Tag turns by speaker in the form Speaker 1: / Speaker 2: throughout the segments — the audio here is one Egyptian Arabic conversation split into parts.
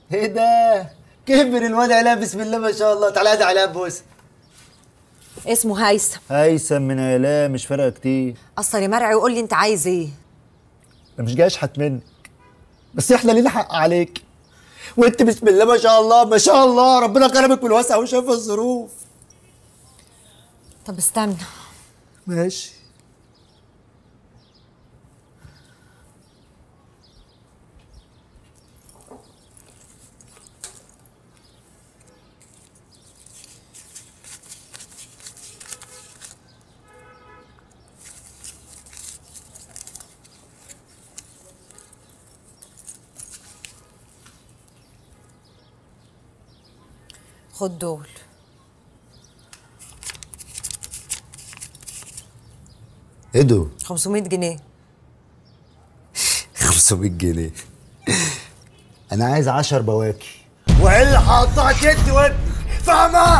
Speaker 1: ايه ده كبر الواد علاء بسم الله ما شاء الله تعالى ادي علاء بوس
Speaker 2: اسمه هيثم
Speaker 1: هيثم من علاء مش فارقه كتير
Speaker 2: اصلا يا مرعي وقول لي انت عايز ايه
Speaker 1: انا مش جاي اشحت منك بس احنا لينا حق عليك وانت بسم الله ما شاء الله ما شاء الله ربنا كرمك بالوسع وشاف الظروف
Speaker 2: طب استنى
Speaker 1: ماشي
Speaker 2: خد دول
Speaker 1: ايه دول
Speaker 2: 500 جنيه
Speaker 1: 500 جنيه انا عايز 10 بواكي والا هقطع يدي ودني فاهمه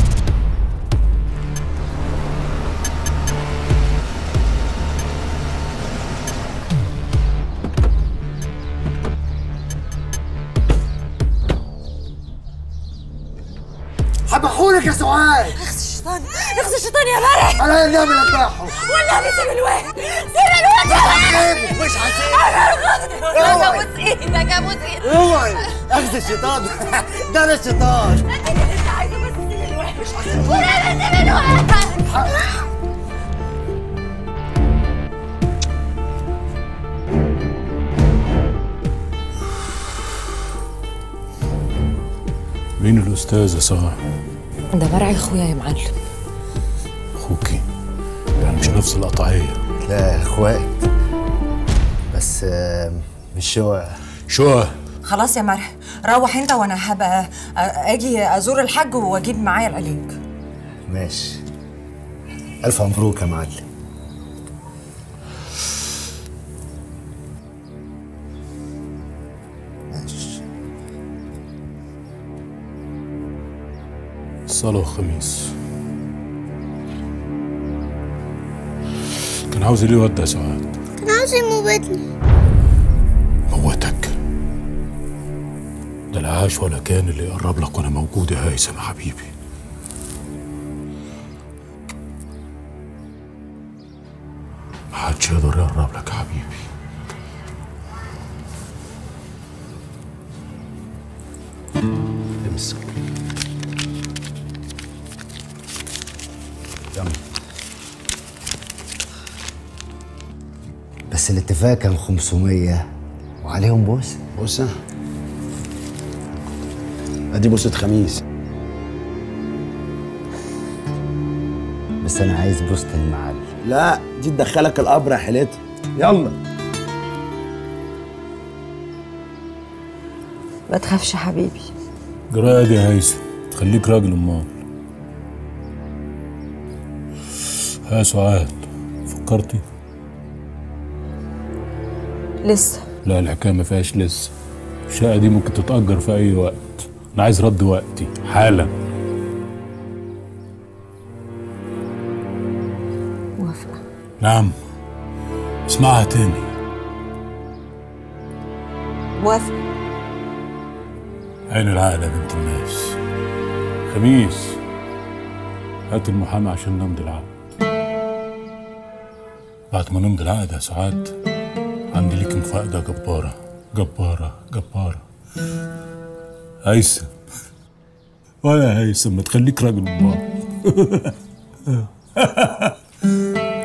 Speaker 1: هبحولك يا سعاد
Speaker 2: اخس الشيطان اخس الشيطان يا مرعي
Speaker 1: انا اللي اعمل اذبحه
Speaker 2: والنبي سيب الواد سيب الواد يا مرعي
Speaker 1: مش هسيبه
Speaker 2: انا رفضت
Speaker 1: اوعي.
Speaker 2: ابوس ايدك ابوس ايدك
Speaker 1: اوعي اخذ الشيطان ده انا الشيطان
Speaker 2: انت اللي انت عايزه بس سيب الواد مش هسيبه ولا سيب الواد
Speaker 3: مين الأستاذ يا سهر؟
Speaker 2: ده مرعي اخويا يا معلم
Speaker 3: أخوكي يعني مش نفس القطعية
Speaker 1: لا اخوات بس آه، مش شو
Speaker 3: شو
Speaker 2: خلاص يا مرعي روح انت وانا هبقى اجي ازور الحاج واجيب معايا القليج
Speaker 1: ماشي الف مبروك يا معلم ماشي
Speaker 3: صلاة وخميس كان عاوز ليه يودع سعاد
Speaker 4: كان عاوز يموتني
Speaker 3: موتك ده لا عاش ولا كان اللي يقرب لك وانا موجود يا هيثم يا حبيبي محدش يقدر يقرب لك يا حبيبي
Speaker 1: امسك يلا بس الاتفاق كان 500 وعليهم بوس
Speaker 5: بوسة ادي بوسة خميس
Speaker 1: بس انا عايز بوسة المعلم
Speaker 5: لا دي تدخلك القبر يا حيلتها يلا
Speaker 2: ما تخافش يا حبيبي
Speaker 3: جراد يا هيثم تخليك راجل امال ها سعاد فكرتي
Speaker 2: لسه
Speaker 3: لا الحكايه ما فيهاش لسه الشقه دي ممكن تتاجر في اي وقت انا عايز رد وقتي حالا
Speaker 2: موافقه
Speaker 3: نعم اسمعها تاني
Speaker 2: موافقه
Speaker 3: عين العقل يا بنت الناس خميس هات المحامي عشان نمضي العقد بعد ما نمضي العقد يا سعاد عندي ليك مفاجأة جبارة جبارة جبارة هيثم ولا هيثم ما تخليك راجل امال